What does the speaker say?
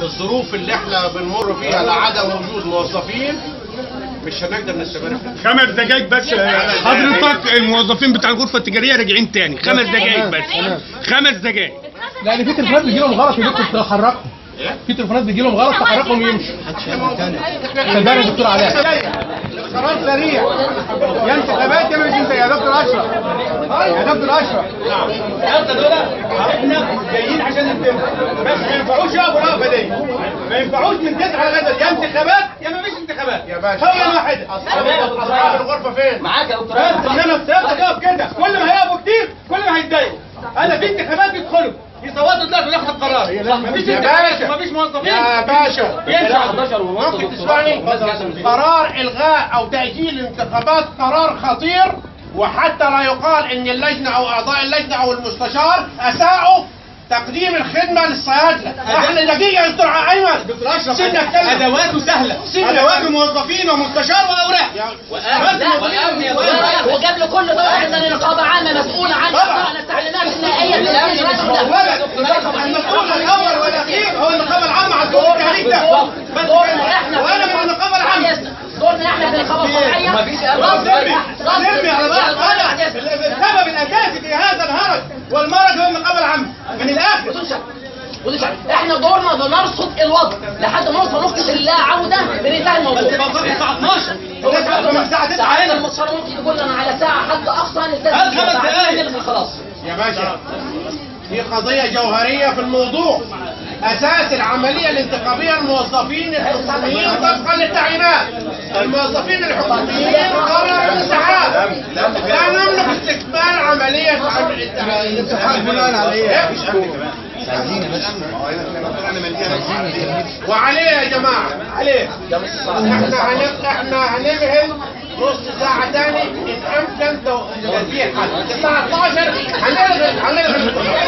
الظروف اللي احنا بنمر فيها لعدم وجود موظفين مش هنقدر نستمر فيها خمس دقايق بس حضرتك الموظفين بتاع الغرفه التجاريه راجعين تاني خمس دقايق بس خمس دقايق لان في تليفونات بيجي لهم غلط يا دكتور تحركهم في تليفونات بيجي لهم غلط تحركهم يمشوا صدقني يا دكتور علاء قرار سريع يا انتخابات يا مش انت يا دكتور اشرف يا دكتور اشرف الثلاثه دول احنا جايين عشان نتم بس ما ينفعوش يقفوا الوقفه دي ما ينفعوش من تسعه لغايه يا انتخابات يا ما فيش انتخابات يا باشا هو واحده اصحاب الغرفه فين؟ معاك يا دكتور بس انما الثلاثه تقف كده كل ما هيقفوا كتير كل ما هيتضايقوا انا في انتخابات يدخلوا يصوتوا دلوقتي وياخدوا قرار مفيش يا انتخابات باشا. مفيش موظفين يا باشا ينفع 11 ونص ممكن تسمعني قرار الغاء او تاجيل الانتخابات قرار خطير وحتى لا يقال ان اللجنه او اعضاء اللجنه او المستشار اساءوا تقديم الخدمه للصيادله احنا دقيقه يا دكتور ايمن دكتور اشرف سيبنا اتكلم ادواته سهله سيبنا ادواته اتكلم. موظفين ومستشار واوراق وجاب له كل ده احنا نقابه عامه مسؤوله عن اعطائنا التعليمات النهائيه في المسؤول الاول والاخير هو النقابه العامه على الدور التعليم ده بس دورنا احنا وانا من النقابه العامه دورنا احنا في النقابه الطبيعيه نرمي على بعض هذا السبب الاساسي في هذا الهرج والمرض هو النقابه العامه من الاخر احنا دورنا بنرصد الوضع لحد ما نوصل نقطه اللا عوده بانتهاء الموضوع بس بقى الساعه 12 هو من الساعه 9 ساعات هنا المستشار ممكن يقول لنا على ساعه حد اقصى نلتزم هات خمس ساعتين دقايق. نلغي خلاص يا باشا في قضية جوهرية في الموضوع أساس العملية الانتخابية الموظفين الحكوميين طبقا للتعيينات الموظفين الحكوميين قرروا الانسحاب لا نملك استكمال عملية عم- الانتخاب بناء عليه وعليه يا جماعة عليه احنا هن- احنا هنمهل نص ساعة تاني إن أمكن تو- تسيح حد الساعة 12 هنلغي هنلغي